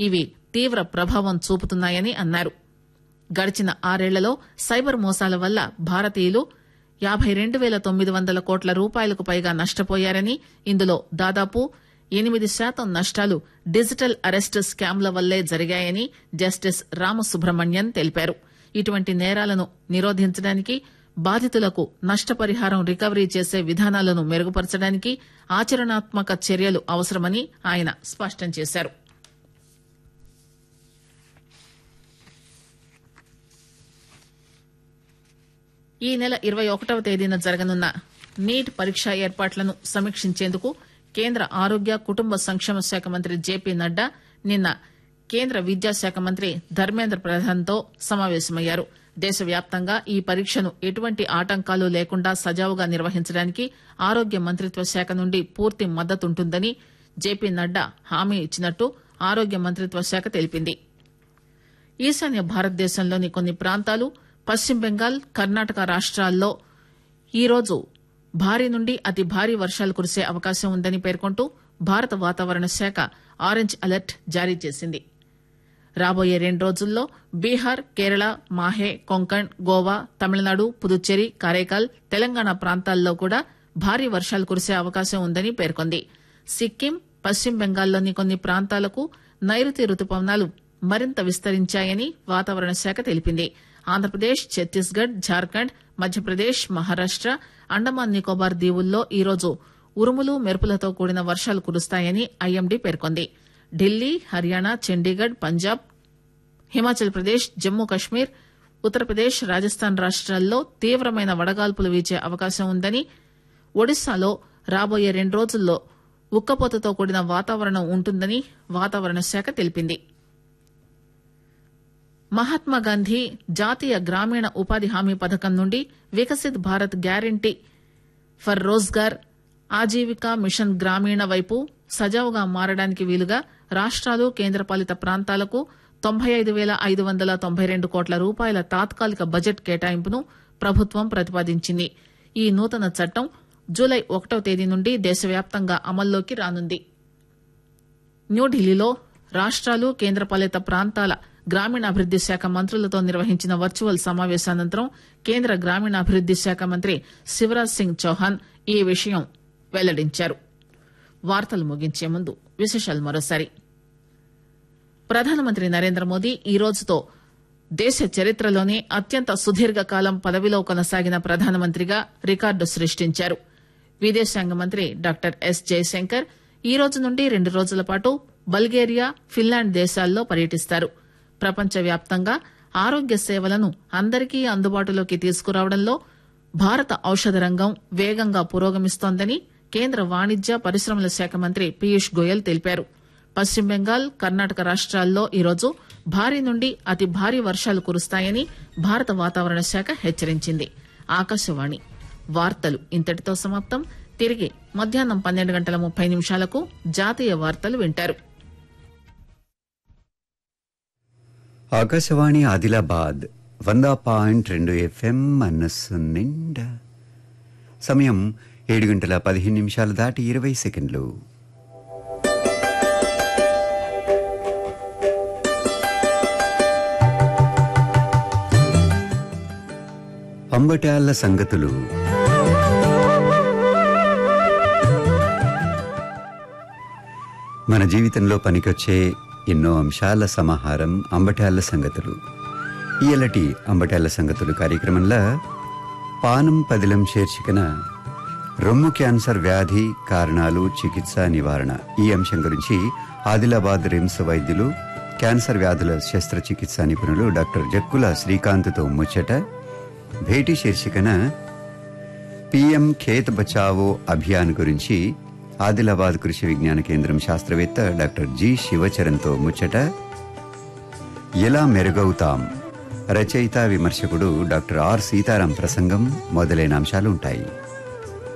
ఇవి తీవ్ర ప్రభావం చూపుతున్నాయని అన్నారు గడిచిన ఆరేళ్లలో సైబర్ మోసాల వల్ల భారతీయులు యాబై రెండు పేల తొమ్మిది వందల కోట్ల రూపాయలకు పైగా నష్టపోయారని ఇందులో దాదాపు ఎనిమిది శాతం నష్టాలు డిజిటల్ అరెస్ట్ స్కామ్ల వల్లే జరిగాయని జస్టిస్ రామసుబ్రహ్మణ్యన్ తెలిపారు ఇటువంటి నేరాలను నిరోధించడానికి బాధితులకు నష్టపరిహారం రికవరీ చేసే విధానాలను మెరుగుపరచడానికి ఆచరణాత్మక చర్యలు అవసరమని ఆయన స్పష్టం చేశారు ఈ నెల ఇరవై ఒకటవ తేదీన జరగనున్న నీట్ పరీక్ష ఏర్పాట్లను సమీక్షించేందుకు కేంద్ర ఆరోగ్య కుటుంబ సంక్షేమ శాఖ మంత్రి జేపీ నడ్డా నిన్న కేంద్ర విద్యాశాఖ మంత్రి ధర్మేంద్ర ప్రధాన్తో సమావేశమయ్యారు దేశవ్యాప్తంగా ఈ పరీక్షను ఎటువంటి ఆటంకాలు లేకుండా సజావుగా నిర్వహించడానికి ఆరోగ్య మంత్రిత్వ శాఖ నుండి పూర్తి మద్దతుంటుందని జేపీ నడ్డా హామీ ఇచ్చినట్టు ఆరోగ్య మంత్రిత్వ శాఖ తెలిపింది ఈశాన్య భారతదేశంలోని కొన్ని ప్రాంతాలు పశ్చిమ బెంగాల్ కర్ణాటక రాష్ట్రాల్లో ఈరోజు భారీ నుండి అతి భారీ వర్షాలు కురిసే అవకాశం ఉందని పేర్కొంటూ భారత వాతావరణ శాఖ ఆరెంజ్ అలర్ట్ జారీ చేసింది రాబోయే రెండు రోజుల్లో బీహార్ కేరళ మాహే కొంకణ్ గోవా తమిళనాడు పుదుచ్చేరి కారైకాల్ తెలంగాణ ప్రాంతాల్లో కూడా భారీ వర్షాలు కురిసే అవకాశం ఉందని పేర్కొంది సిక్కిం పశ్చిమ బెంగాల్లోని కొన్ని ప్రాంతాలకు నైరుతి రుతుపవనాలు మరింత విస్తరించాయని వాతావరణ శాఖ తెలిపింది ఆంధ్రప్రదేశ్ ఛత్తీస్గఢ్ జార్ఖండ్ మధ్యప్రదేశ్ మహారాష్ట అండమాన్ నికోబార్ దీవుల్లో ఈరోజు ఉరుములు మెరుపులతో కూడిన వర్షాలు కురుస్తాయని ఐఎండీ పేర్కొంది ఢిల్లీ హర్యానా చండీగఢ్ పంజాబ్ హిమాచల్ ప్రదేశ్ జమ్మూ కశ్మీర్ ఉత్తరప్రదేశ్ రాజస్థాన్ రాష్ట్రాల్లో తీవ్రమైన వడగాల్పులు వీచే అవకాశం ఉందని ఒడిశాలో రాబోయే రెండు రోజుల్లో ఉక్కపోతతో కూడిన వాతావరణం ఉంటుందని వాతావరణ శాఖ తెలిపింది మహాత్మాగాంధీ జాతీయ గ్రామీణ ఉపాధి హామీ పథకం నుండి Viksit Bharat guarantee for Rozgar Ajeevika mission Gramin వైపు సజావుగా మారడానికి వీలుగా రాష్ట్రాలు కేంద్రపాలిత ప్రాంతాలకు తొంభై ఐదు పేల ఐదు వందల తొంభై రెండు కోట్ల రూపాయల తాత్కాలిక బడ్జెట్ కేటాయింపును ప్రభుత్వం ప్రతిపాదించింది ఈ నూతన చట్టం జూలై ఒకటో తేదీ నుండి దేశవ్యాప్తంగా అమల్లోకి రానుంది న్యూఢిల్లీలో రాష్ట్రాలు కేంద్రపాలిత ప్రాంతాల గ్రామీణాభివృద్ది శాఖ మంత్రులతో నిర్వహించిన వర్చువల్ సమావేశానంతరం కేంద్ర గ్రామీణాభివృద్ది శాఖ మంత్రి శివరాజ్ సింగ్ చౌహాన్ ఈ విషయం వెల్లడించారు వార్తలు ముగించే ముందు విశేషాలు మరోసారి ప్రధానమంత్రి నరేంద్ర మోదీ ఈ రోజుతో దేశ చరిత్రలోనే అత్యంత సుదీర్ఘకాలం పదవిలో కొనసాగిన ప్రధానమంత్రిగా రికార్డు సృష్టించారు విదేశాంగ మంత్రి డాక్టర్ ఎస్ జయశంకర్ ఈ రోజు నుండి రెండు రోజుల పాటు బల్గేరియా ఫిన్లాండ్ దేశాల్లో పర్యటిస్తారు ప్రపంచవ్యాప్తంగా ఆరోగ్య సేవలను అందరికీ అందుబాటులోకి తీసుకురావడంలో భారత ఔషధ రంగం వేగంగా పురోగమిస్తోందని కేంద్ర వాణిజ్య పరిశ్రమల శాఖ మంత్రి పీయూష్ గోయల్ తెలిపారు పశ్చిమ బెంగాల్ కర్ణాటక రాష్ట్రాల్లో ఈరోజు భారీ నుండి అతి భారీ వర్షాలు కురుస్తాయని భారత వాతావరణ శాఖ హెచ్చరించింది ఆకాశవాణి వార్తలు ఇంతటితో సమాప్తం తిరిగి మధ్యాహ్నం పన్నెండు గంటల ముప్పై నిమిషాలకు జాతీయ వార్తలు వింటారు ఆకాశవాణి ఆదిలాబాద్ వంద పాయింట్ రెండు ఎఫ్ఎం మనస్సు నిండా సమయం ఏడు గంటల పదిహేను నిమిషాలు దాటి ఇరవై సెకండ్లు అంబటాళ్ల సంగతులు మన జీవితంలో పనికొచ్చే ఎన్నో అంశాల సమాహారం అంబటాళ్ల సంగతులు ఇయలటి అంబటాళ్ల సంగతులు కార్యక్రమంలో పానం పదిలం శీర్షికన రొమ్ము క్యాన్సర్ వ్యాధి కారణాలు చికిత్స నివారణ ఈ అంశం గురించి ఆదిలాబాద్ రిమ్స్ వైద్యులు క్యాన్సర్ వ్యాధుల శస్త్రచికిత్స నిపుణులు డాక్టర్ జక్కుల శ్రీకాంత్తో ముచ్చట భేటీ శీర్షికన పిఎం ఖేత్ బచావో అభియాన్ గురించి ఆదిలాబాద్ కృషి విజ్ఞాన కేంద్రం శాస్త్రవేత్త డాక్టర్ జి శివచరణ్తో ముచ్చట ఎలా మెరుగవుతాం రచయిత విమర్శకుడు డాక్టర్ ఆర్ సీతారాం ప్రసంగం మొదలైన అంశాలు ఉంటాయి